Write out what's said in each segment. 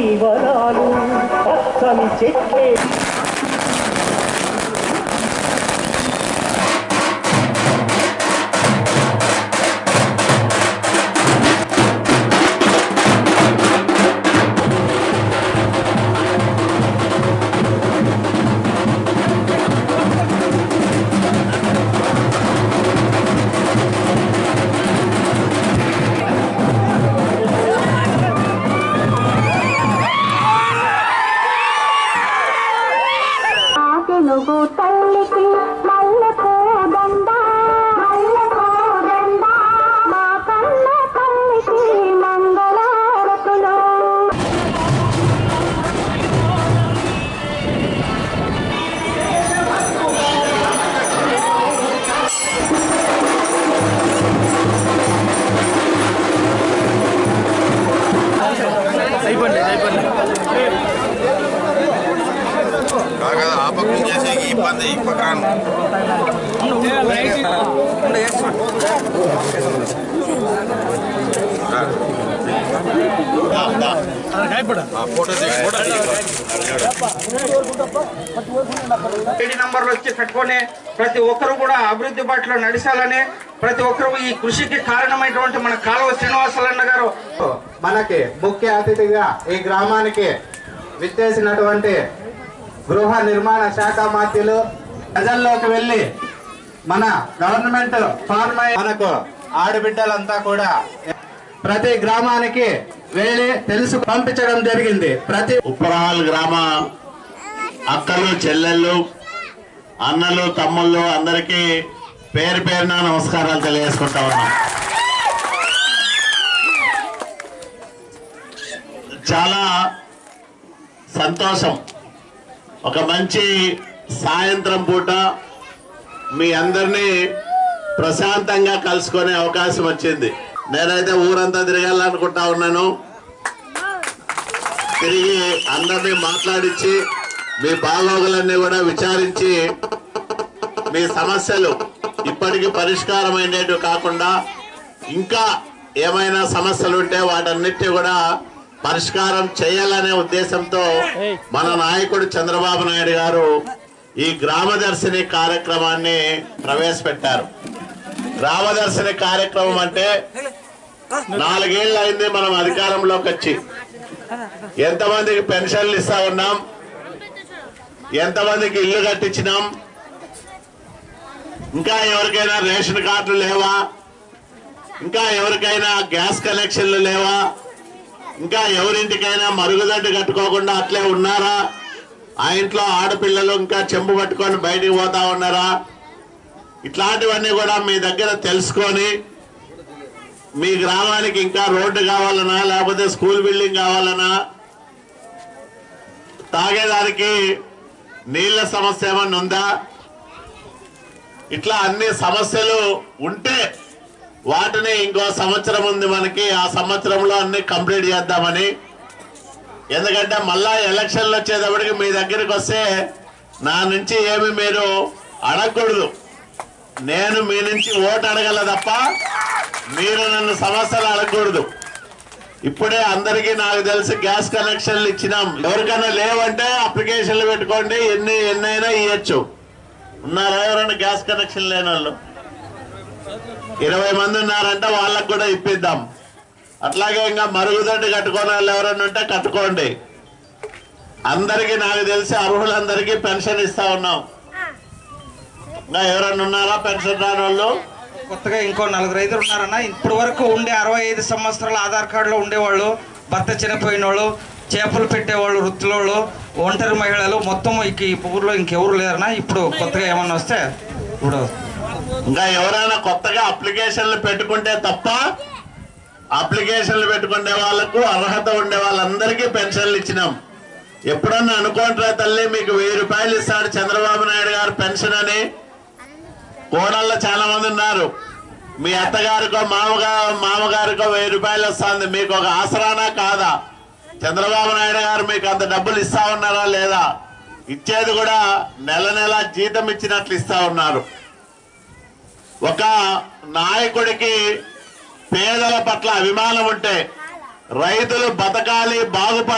వరాలు పచ్చని చెట్లే ఆకెలుగు తల్లికి మల్లెపూ దండ మల్లెపూ దండ మా కన్న తల్లికి మంగళారతులు కాగా ఆ పక్క చేసి ఈ పని ఈ పక్క రాను. రా. ఆ ఫోటో తీసి ఫోటో ఏడు నంబర్లు వచ్చి కట్టుకొని ప్రతి ఒక్కరు కూడా అభివృద్ధి బాటలో నడిచాలని ప్రతి ఒక్కరు ఈ కృషికి కారణమైనటువంటి మన కాలువ శ్రీనివాసలన్న గారు మనకి ముఖ్య అతిథిగా ఈ గ్రామానికి విచ్చేసినటువంటి గృహ నిర్మాణ శాఖ మాత్యులు ప్రజల్లోకి వెళ్ళి మన గవర్నమెంట్ ఫార్మ్ మనకు ఆడబిడ్డలంతా కూడా ప్రతి గ్రామానికి వెళ్ళి తెలుసు పంపించడం జరిగింది ప్రతి ఉప్పరహాల్ గ్రామ అక్కలు చెల్లెళ్ళు అన్నలు తమ్ముళ్ళు అందరికీ పేరు పేరున నమస్కారాలు తెలియజేసుకుంటా ఉన్నాం చాలా సంతోషం ఒక మంచి సాయంత్రం పూట మీ అందరినీ ప్రశాంతంగా కలుసుకునే అవకాశం వచ్చింది నేనైతే ఊరంతా తిరగాలనుకుంటా ఉన్నాను తిరిగి అందరినీ మాట్లాడించి మీ బాగోగులన్నీ కూడా విచారించి మీ సమస్యలు ఇప్పటికి పరిష్కారం అయినట్టు కాకుండా ఇంకా ఏమైనా సమస్యలు ఉంటే వాటన్నిటిని కూడా పరిష్కారం చేయాలనే ఉద్దేశంతో మన నాయకుడు చంద్రబాబు నాయుడు గారు ఈ గ్రామదర్శిని కార్యక్రమాన్ని ప్రవేశపెట్టారు గ్రామదర్శిని కార్యక్రమం అంటే నాలుగేళ్ళు అయింది మనం అధికారంలోకి వచ్చి ఎంతమందికి పెన్షన్లు ఇస్తా ఉన్నాం ఎంతమందికి ఇల్లు కట్టించినాం ఇంకా ఎవరికైనా రేషన్ కార్డులు లేవా ఇంకా ఎవరికైనా గ్యాస్ కనెక్షన్లు లేవా ఇంకా ఎవరింటికైనా మరుగుదొడ్డి కట్టుకోకుండా అట్లే ఉన్నారా ఆ ఇంట్లో ఆడపిల్లలు ఇంకా చెంబు పట్టుకొని బయటికి పోతా ఉన్నారా ఇట్లాంటివన్నీ కూడా మీ దగ్గర తెలుసుకొని మీ గ్రామానికి ఇంకా రోడ్డు కావాలనా లేకపోతే స్కూల్ బిల్డింగ్ కావాలనా తాగేదానికి నీళ్ల సమస్య ఏమన్నా ఉందా ఇట్లా అన్ని సమస్యలు ఉంటే వాటిని ఇంకో సంవత్సరం ఉంది మనకి ఆ సంవత్సరంలో అన్ని కంప్లీట్ చేద్దామని ఎందుకంటే మళ్ళా ఎలక్షన్లు వచ్చేటప్పటికి మీ దగ్గరికి వస్తే నా నుంచి ఏమి మీరు అడగకూడదు నేను మీ నుంచి ఓటు అడగల తప్ప మీరు నన్ను సమస్యలు అడగకూడదు ఇప్పుడే అందరికీ నాకు తెలిసి గ్యాస్ కనెక్షన్లు ఇచ్చినాం ఎవరికైనా లేవంటే అప్లికేషన్లు పెట్టుకోండి ఎన్ని ఎన్నైనా ఇవ్వచ్చు ఉన్నారా ఎవరైనా గ్యాస్ కనెక్షన్ లేని వాళ్ళు ఇరవై మంది ఉన్నారంటే వాళ్ళకు కూడా ఇప్పిద్దాం అట్లాగే ఇంకా మరుగుదొడ్డి కట్టుకునే వాళ్ళు ఎవరైనా ఉంటే కట్టుకోండి అందరికీ నాకు తెలిసి అర్హులందరికీ పెన్షన్ ఇస్తా ఉన్నాం ఇంకా ఎవరైనా ఉన్నారా పెన్షన్ రాని వాళ్ళు కొత్తగా ఇంకో నలుగురు ఐదుగురు ఉన్నారన్న ఇప్పటి వరకు ఉండే అరవై ఐదు సంవత్సరాల ఆధార్ కార్డులో ఉండేవాళ్ళు భర్త చనిపోయిన వాళ్ళు చేపలు పెట్టేవాళ్ళు వృత్తిలోళ్ళు ఒంటరి మహిళలు మొత్తం ఇక ఈ ఊర్లో ఇంకెవరు లేరన్నా ఇప్పుడు కొత్తగా ఏమన్నా వస్తే ఇప్పుడు ఇంకా ఎవరైనా కొత్తగా అప్లికేషన్లు పెట్టుకుంటే తప్ప అప్లికేషన్లు పెట్టుకునే వాళ్ళకు అర్హత ఉండే వాళ్ళందరికీ పెన్షన్లు ఇచ్చినాం ఎప్పుడన్నా అనుకోండిరా తల్లి మీకు వెయ్యి రూపాయలు ఇస్తాడు చంద్రబాబు నాయుడు గారు పెన్షన్ అని కోడళ్ళు చాలా మంది ఉన్నారు మీ అత్తగారికో మామగా మామగారికో వెయ్యి రూపాయలు వస్తుంది మీకు ఒక ఆసరానా కాదా చంద్రబాబు నాయుడు గారు మీకు అంత డబ్బులు ఇస్తా ఉన్నారా లేదా ఇచ్చేది కూడా నెల నెల జీతం ఇచ్చినట్లు ఇస్తా ఉన్నారు ఒక నాయకుడికి పేదల పట్ల అభిమానం ఉంటే రైతులు బతకాలి బాగుపడాలనే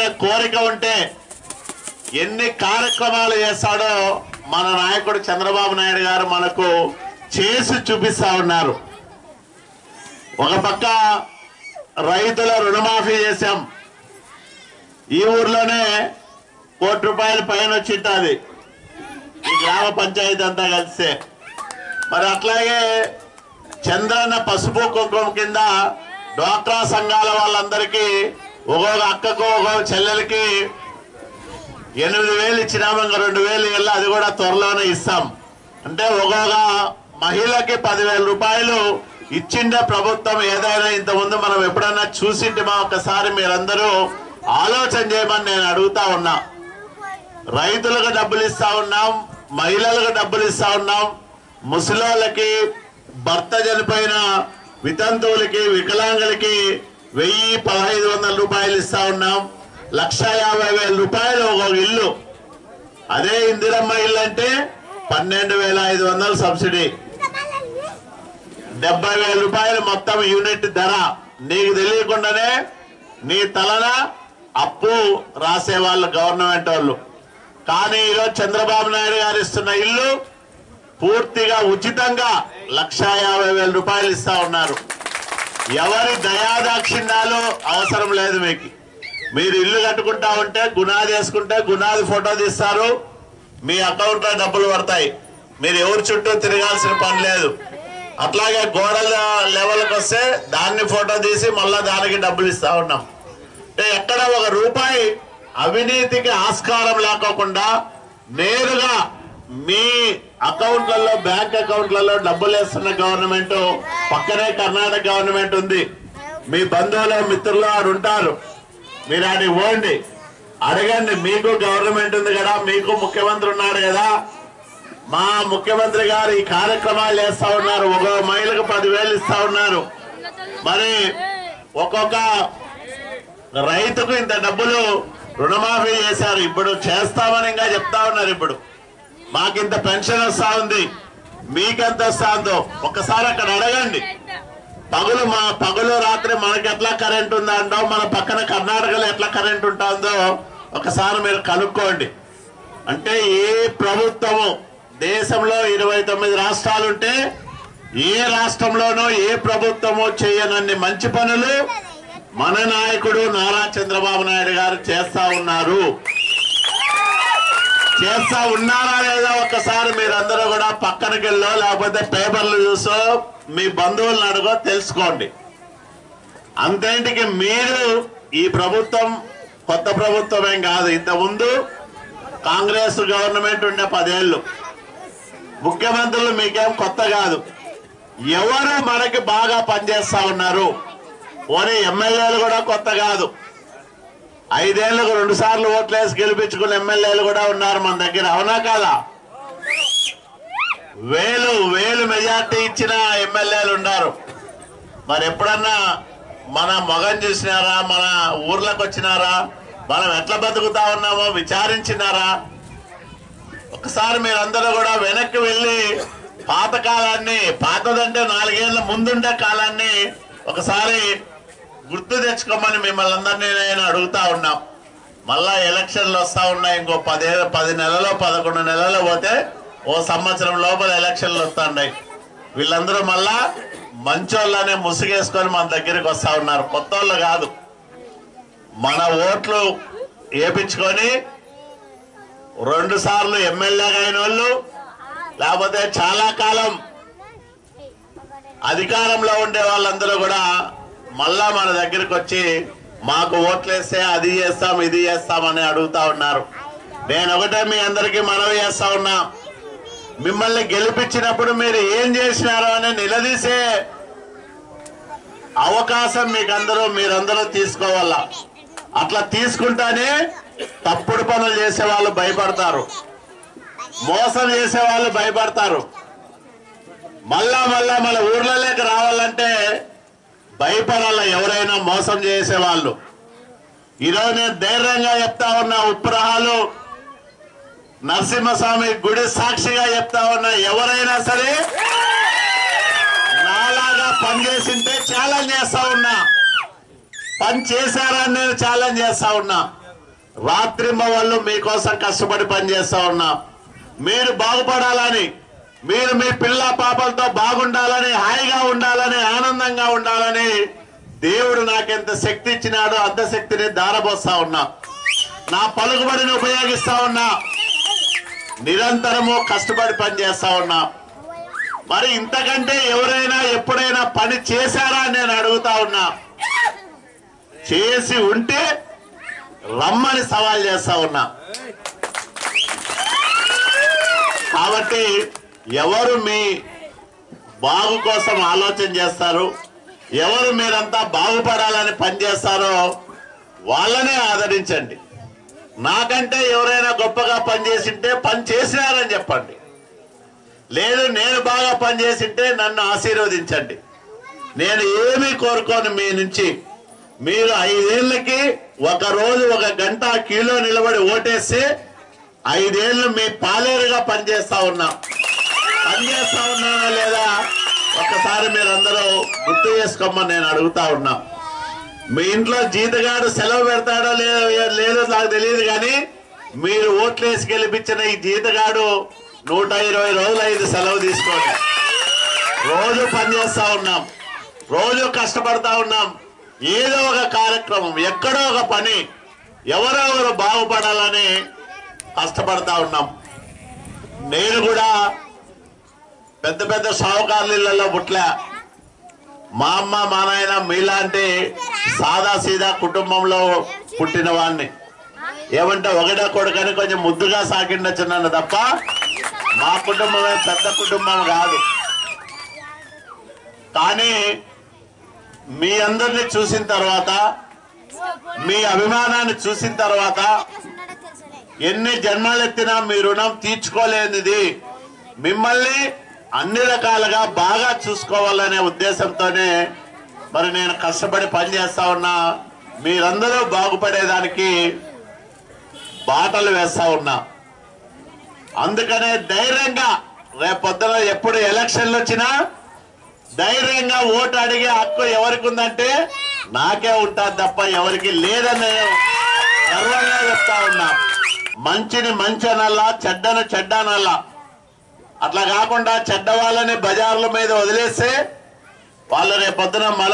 కోరిక ఉంటే ఎన్ని కార్యక్రమాలు చేస్తాడో మన నాయకుడు చంద్రబాబు నాయుడు గారు మనకు చేసి చూపిస్తా ఉన్నారు ఒక పక్క రైతుల రుణమాఫీ చేశాం ఈ ఊర్లోనే కోటి రూపాయల పైన వచ్చింటుంది ఈ గ్రామ పంచాయతీ అంతా కలిస్తే మరి అట్లాగే చంద్రన్న పసుపు కుంకుమ కింద డ్వాక్రా సంఘాల వాళ్ళందరికీ ఒక్కొక్క అక్కకు ఒక్కొక్క చెల్లెలకి ఎనిమిది వేలు ఇచ్చినాము ఇంకా రెండు వేలు ఇళ్ళ అది కూడా త్వరలోనే ఇస్తాం అంటే ఒక్కొక్క మహిళకి పదివేల రూపాయలు ఇచ్చిండే ప్రభుత్వం ఏదైనా ఇంతకుముందు మనం ఎప్పుడన్నా చూసింటిమా ఒకసారి మీరందరూ ఆలోచన చేయమని నేను అడుగుతా ఉన్నా రైతులకు డబ్బులు ఇస్తా ఉన్నాం మహిళలకు డబ్బులు ఇస్తా ఉన్నాం ముసలోళ్ళకి భర్త చనిపోయిన వితంతువులకి వికలాంగులకి వెయ్యి పదహైదు వందల రూపాయలు ఇస్తా ఉన్నాం లక్ష యాభై వేల రూపాయలు ఒక ఇల్లు అదే ఇందిరమ్మ ఇల్లు అంటే పన్నెండు వేల ఐదు వందల సబ్సిడీ డెబ్బై వేల రూపాయలు మొత్తం యూనిట్ ధర నీకు తెలియకుండానే నీ తలన అప్పు రాసే వాళ్ళు గవర్నమెంట్ వాళ్ళు కానీ ఈరోజు చంద్రబాబు నాయుడు గారు ఇస్తున్న ఇల్లు పూర్తిగా ఉచితంగా లక్ష యాభై వేల రూపాయలు ఇస్తా ఉన్నారు ఎవరి దయాదాక్షిణ్యాలు అవసరం లేదు మీకు మీరు ఇల్లు కట్టుకుంటా ఉంటే గునాది వేసుకుంటే గునాది ఫోటో తీస్తారు మీ అకౌంట్ లో డబ్బులు పడతాయి మీరు ఎవరి చుట్టూ తిరగాల్సిన పని లేదు అట్లాగే గోడల లెవెల్కి వస్తే దాన్ని ఫోటో తీసి మళ్ళా దానికి డబ్బులు ఇస్తా ఉన్నాం అంటే ఎక్కడ ఒక రూపాయి అవినీతికి ఆస్కారం లేకోకుండా నేరుగా మీ అకౌంట్లలో బ్యాంక్ అకౌంట్లలో డబ్బులు వేస్తున్న గవర్నమెంట్ పక్కనే కర్ణాటక గవర్నమెంట్ ఉంది మీ బంధువులు మిత్రులు ఆడు ఉంటారు మీరు ఆడికి పోండి అడగండి మీకు గవర్నమెంట్ ఉంది కదా మీకు ముఖ్యమంత్రి ఉన్నాడు కదా మా ముఖ్యమంత్రి గారు ఈ కార్యక్రమాలు చేస్తా ఉన్నారు ఒక మహిళకు పదివేలు ఇస్తా ఉన్నారు మరి ఒక్కొక్క రైతుకు ఇంత డబ్బులు రుణమాఫీ చేశారు ఇప్పుడు చేస్తామని ఇంకా చెప్తా ఉన్నారు ఇప్పుడు మాకింత పెన్షన్ వస్తా ఉంది మీకెంత వస్తుందో ఒకసారి అక్కడ అడగండి పగులు మా పగులు రాత్రి మనకి ఎట్లా కరెంట్ ఉందండో మన పక్కన కర్ణాటకలో ఎట్లా కరెంట్ ఉంటుందో ఒకసారి మీరు కనుక్కోండి అంటే ఏ ప్రభుత్వము దేశంలో ఇరవై తొమ్మిది రాష్ట్రాలుంటే ఏ రాష్ట్రంలోనూ ఏ ప్రభుత్వము చేయనన్ని మంచి పనులు మన నాయకుడు నారా చంద్రబాబు నాయుడు గారు చేస్తా ఉన్నారు చేస్తా ఉన్నారా లేదా ఒక్కసారి మీరందరూ కూడా పక్కనకి వెళ్ళో లేకపోతే పేపర్లు చూసో మీ బంధువులను అడుగో తెలుసుకోండి అంతేంటికి మీరు ఈ ప్రభుత్వం కొత్త ప్రభుత్వం ఏం కాదు ఇంతకుముందు కాంగ్రెస్ గవర్నమెంట్ ఉండే పదేళ్ళు ముఖ్యమంత్రులు మీకేం కొత్త కాదు ఎవరు మనకి బాగా పనిచేస్తా ఉన్నారు పోనీ ఎమ్మెల్యేలు కూడా కొత్త కాదు ఐదేళ్లకు రెండు సార్లు ఓట్లేసి గెలిపించుకున్న ఎమ్మెల్యేలు కూడా ఉన్నారు మన దగ్గర అవునా కాదా వేలు వేలు మెజార్టీ ఇచ్చిన ఎమ్మెల్యేలు ఉన్నారు మరి ఎప్పుడన్నా మన మొగం చూసినారా మన ఊర్లకు వచ్చినారా మనం ఎట్లా బతుకుతా ఉన్నామో విచారించినారా ఒకసారి మీరందరూ కూడా వెనక్కి వెళ్ళి పాత కాలాన్ని పాతదంటే నాలుగేళ్ల ముందుండే కాలాన్ని ఒకసారి గుర్తు తెచ్చుకోమని మిమ్మల్ని అందరినీ నేను అడుగుతా ఉన్నాం మళ్ళా ఎలక్షన్లు వస్తా ఉన్నాయి ఇంకో పదే పది నెలలో పదకొండు నెలలు పోతే ఓ సంవత్సరం లోపల ఎలక్షన్లు వస్తున్నాయి వీళ్ళందరూ మళ్ళా మంచోళ్ళనే ముసుగేసుకొని మన దగ్గరికి వస్తా ఉన్నారు కొత్త వాళ్ళు కాదు మన ఓట్లు వేపించుకొని రెండు సార్లు ఎమ్మెల్యేగా అయిన వాళ్ళు లేకపోతే చాలా కాలం అధికారంలో ఉండే వాళ్ళందరూ కూడా మళ్ళా మన దగ్గరికి వచ్చి మాకు ఓట్లేస్తే అది చేస్తాం ఇది చేస్తామని అడుగుతా ఉన్నారు నేను ఒకటే మీ అందరికీ మనవి చేస్తా ఉన్నా మిమ్మల్ని గెలిపించినప్పుడు మీరు ఏం చేసినారో అని నిలదీసే అవకాశం మీకు అందరూ మీరందరూ తీసుకోవాలా అట్లా తీసుకుంటానే తప్పుడు పనులు చేసే వాళ్ళు భయపడతారు మోసం చేసే వాళ్ళు భయపడతారు మళ్ళా మళ్ళా మన ఊర్లలోకి రావాలంటే భయపడాల ఎవరైనా మోసం చేసే వాళ్ళు ఈరోజు నేను ధైర్యంగా చెప్తా ఉన్నా ఉప్పురహాలు నరసింహస్వామి గుడి సాక్షిగా చెప్తా ఉన్నా ఎవరైనా సరే నాలాగా పని చేసింటే ఛాలెంజ్ చేస్తా ఉన్నా పని చేశారా అని నేను ఛాలెంజ్ చేస్తా ఉన్నా రాత్రింబ వాళ్ళు మీకోసం కష్టపడి పనిచేస్తా ఉన్నా మీరు బాగుపడాలని మీరు మీ పిల్ల పాపలతో బాగుండాలని హాయిగా ఉండాలని ఆనందంగా ఉండాలని దేవుడు నాకెంత శక్తి ఇచ్చినాడో అంత శక్తిని దారబోస్తా ఉన్నా నా పలుకుబడిని ఉపయోగిస్తా ఉన్నా నిరంతరము కష్టపడి పనిచేస్తా ఉన్నా మరి ఇంతకంటే ఎవరైనా ఎప్పుడైనా పని చేశారా అని నేను అడుగుతా ఉన్నా చేసి ఉంటే రమ్మని సవాల్ చేస్తా ఉన్నా కాబట్టి ఎవరు మీ బాగు కోసం ఆలోచన చేస్తారు ఎవరు మీరంతా బాగుపడాలని పనిచేస్తారో వాళ్ళనే ఆదరించండి నాకంటే ఎవరైనా గొప్పగా పనిచేసింటే పని చేసినారని చెప్పండి లేదు నేను బాగా పనిచేసింటే నన్ను ఆశీర్వదించండి నేను ఏమీ కోరుకోను మీ నుంచి మీరు ఐదేళ్లకి ఒక రోజు ఒక గంట కిలో నిలబడి ఓటేస్తే ఐదేళ్లు మీ పాలేరుగా పనిచేస్తా ఉన్నా పనిచేస్తా ఉన్నానా లేదా ఒక్కసారి మీరందరూ గుర్తు చేసుకోమని నేను అడుగుతా ఉన్నా మీ ఇంట్లో జీతగాడు సెలవు పెడతాడో లేదో లేదో నాకు తెలియదు కానీ మీరు ఓట్లు వేసి గెలిపించిన ఈ జీతగాడు నూట ఇరవై రోజులు ఐదు సెలవు తీసుకోండి రోజు పనిచేస్తా ఉన్నాం రోజు కష్టపడతా ఉన్నాం ఏదో ఒక కార్యక్రమం ఎక్కడో ఒక పని ఎవరో ఒకరు బాగుపడాలని కష్టపడతా ఉన్నాం నేను కూడా పెద్ద పెద్ద సావుకారుల ఇళ్లలో పుట్లా మా అమ్మ మా నాయన మీలాంటి సాదా సీదా కుటుంబంలో పుట్టిన వాడిని ఏమంటే ఒకటే కొడుకని కొంచెం ముద్దుగా సాకిండొచ్చు నన్ను తప్ప మా కుటుంబమే పెద్ద కుటుంబం కాదు కానీ మీ అందరిని చూసిన తర్వాత మీ అభిమానాన్ని చూసిన తర్వాత ఎన్ని జన్మలెత్తినా మీ రుణం తీర్చుకోలేనిది మిమ్మల్ని అన్ని రకాలుగా బాగా చూసుకోవాలనే ఉద్దేశంతోనే మరి నేను కష్టపడి పనిచేస్తా ఉన్నా మీరందరూ బాగుపడేదానికి బాటలు వేస్తా ఉన్నా అందుకనే ధైర్యంగా రేపొద్దున ఎప్పుడు ఎలక్షన్లు వచ్చినా ధైర్యంగా ఓటు అడిగే హక్కు ఎవరికి ఉందంటే నాకే ఉంటుంది తప్ప ఎవరికి లేదని నేను గర్వంగా చెప్తా ఉన్నా మంచిని మంచి అనల్లా చెడ్డను చెడ్డ అనల్లా అట్లా కాకుండా చెడ్డ వాళ్ళని బజార్ల మీద వదిలేస్తే వాళ్ళు రేపొద్దున మన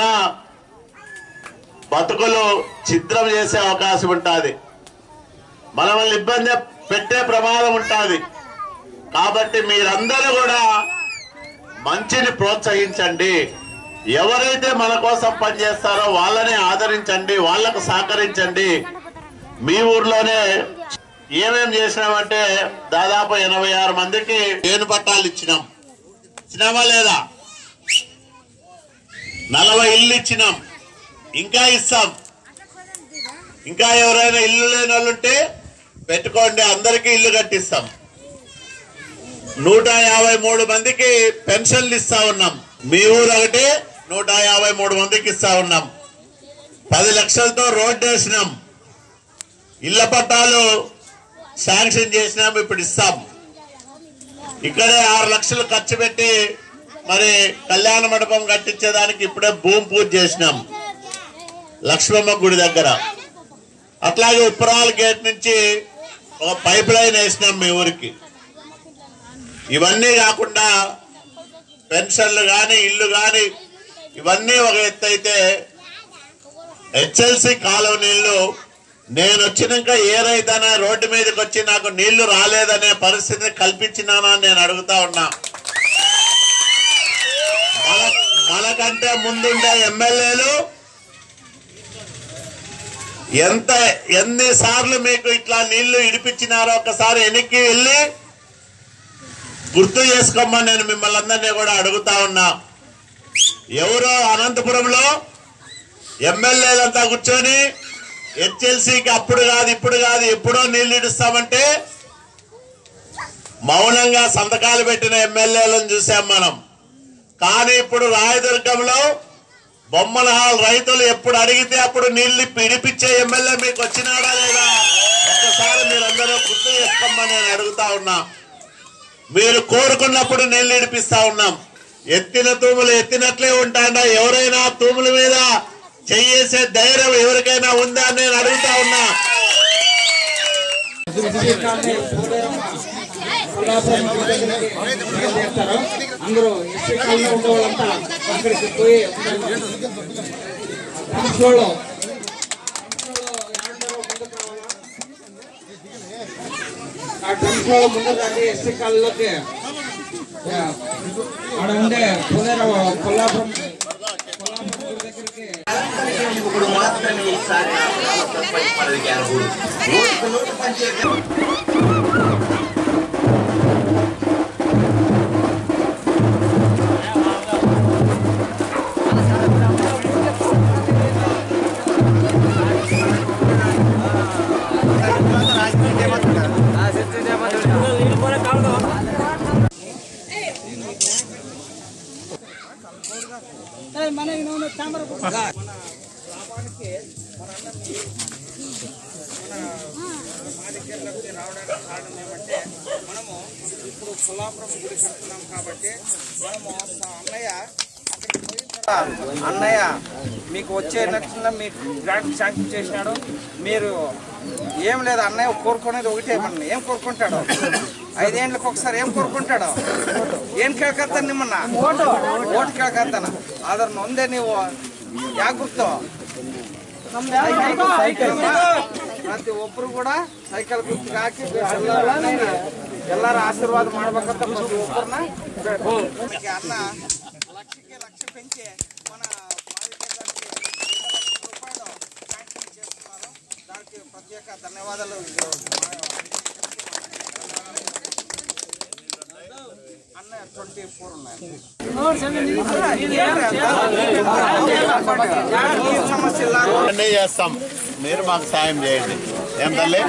బతుకులు చిత్రం చేసే అవకాశం ఉంటుంది మనల్ని ఇబ్బంది పెట్టే ప్రమాదం ఉంటుంది కాబట్టి మీరందరూ కూడా మంచిని ప్రోత్సహించండి ఎవరైతే మన కోసం పనిచేస్తారో వాళ్ళని ఆదరించండి వాళ్ళకు సహకరించండి మీ ఊర్లోనే ఏమేం చేసినామంటే దాదాపు ఎనభై ఆరు మందికి ఏను పట్టాలు ఇచ్చినాం ఇచ్చినామా లేదా నలభై ఇల్లు ఇచ్చినాం ఇంకా ఇస్తాం ఇంకా ఎవరైనా ఇల్లు లేని వాళ్ళు ఉంటే పెట్టుకోండి అందరికీ ఇల్లు కట్టిస్తాం నూట యాభై మూడు మందికి పెన్షన్లు ఇస్తా ఉన్నాం మీ ఊరు ఒకటి నూట యాభై మూడు మందికి ఇస్తా ఉన్నాం పది లక్షలతో రోడ్డు వేసినాం ఇళ్ల పట్టాలు శాంక్షన్ చేసినాం ఇప్పుడు ఇస్తాం ఇక్కడే ఆరు లక్షలు ఖర్చు పెట్టి మరి కళ్యాణ మండపం కట్టించేదానికి ఇప్పుడే భూమి పూజ చేసినాం లక్ష్మమ్మ గుడి దగ్గర అట్లాగే ఉప్పరాల గేట్ నుంచి ఒక పైప్ లైన్ వేసినాం మీ ఊరికి ఇవన్నీ కాకుండా పెన్షన్లు కానీ ఇల్లు కానీ ఇవన్నీ ఒక ఎత్తు అయితే హెచ్ఎల్సి కాలువ నీళ్లు నేను వచ్చినాక ఏ రైతైనా రోడ్డు మీదకి వచ్చి నాకు నీళ్లు రాలేదనే పరిస్థితిని కల్పించినానా అని నేను అడుగుతా ఉన్నా మన మనకంటే ముందుండే ఎమ్మెల్యేలు ఎంత ఎన్ని సార్లు మీకు ఇట్లా నీళ్లు ఇడిపించినారో ఒకసారి వెనక్కి వెళ్ళి గుర్తు చేసుకోమని నేను మిమ్మల్ని అందరినీ కూడా అడుగుతా ఉన్నా ఎవరో అనంతపురంలో ఎమ్మెల్యేలంతా కూర్చొని హెచ్ఎల్సీకి అప్పుడు కాదు ఇప్పుడు కాదు ఎప్పుడో నీళ్లు ఇడుస్తామంటే మౌనంగా సంతకాలు పెట్టిన ఎమ్మెల్యేలను చూసాం మనం కానీ ఇప్పుడు రాయదుర్గంలో బొమ్మల హాల్ రైతులు ఎప్పుడు అడిగితే అప్పుడు నీళ్లు పిడిపించే ఎమ్మెల్యే మీకు వచ్చినాడా లేదా ఒక్కసారి మీరందరూ గుర్తు చేసుకోమని నేను అడుగుతా ఉన్నా మీరు కోరుకున్నప్పుడు నీళ్లు ఇడిపిస్తా ఉన్నాం ఎత్తిన తూములు ఎత్తినట్లే ఉంటాడా ఎవరైనా తూముల మీద చెయ్యేసే ధైర్యం ఎవరికైనా ఉందా అని నేను అడుగుతా ఉన్నా ఎస్సీ కాలనీ కొల్లాపురం గుడి దగ్గరికి బయలుదేరుతారు అందరూ ఎస్సీ కాలనీ ఉండే వాళ్ళంతా అక్కడికి పోయి ట్రాన్స్ఫోర్లో ఆ ట్రాన్స్ఫోర్లో ముందు రండి ఎస్సీ కాలనీలోకి ఆడ ఉండే పునర కొల్లాపురం కొల్లాపురం గుడి దగ్గరికి ఇప్పుడు మాత్రమే ఈసారి పదవికి అనుభూతి నూటికి నూరు పంచాయతీ రావడానికి కారణం ఏమంటే మనము ఇప్పుడు కొల్లాపురం గుడి కడుతున్నాం కాబట్టి మనము స- అన్నయ్య అక్కడికి పోయిన తర్వాత అన్నయ్య మీకు వచ్చే ఎలక్షన్లో మీకు గ్రాంట్ శాంక్షన్ చేసినాడు మీరు ఏం లేదు అన్నయ్య కోరుకునేది ఒకటే మన ఏం కోరుకుంటాడు ఐదేళ్ళకి ఒకసారి ఏం కోరుకుంటాడు ఏం ಕೇಳ್ಕತ್ತಾನ ನಿಮ್ಮನ್ನ ಓಟು ಓಟ್ ಕೇಳ್ಕತ್ತಾನ ಅದ್ರ ನೊಂದೇ ನೀವು ಯಾಕೆ ಗುರ್ತು ಸೈಕಲ್ ಪ್ರತಿ ಒಬ್ರು ಕೂಡ ಸೈಕಲ್ ಗುರ್ತಿಗೆ ಹಾಕಿ ಎಲ್ಲರೂ ಎಲ್ಲರ ಆಶೀರ್ವಾದ ಮಾಡ್ಬೇಕಂತ ಪ್ರತಿ ಒಬ್ಬರನ್ನ అన్న లక్షకి లక్ష పెంచి మన మాదిగజాతికి రెండు లక్షల రూపాయలు శాంక్షన్ చేస్తున్నారు దానికి ప్రత్యేక ధన్యవాదాలు అన్న ట్వంటీ ఫోర్ ఉన్నాయి సమస్య ಇಲ್ಲ అన్నీ చేస్తాం మీరు మాకు సాయం చేయండి ఏం తల్లి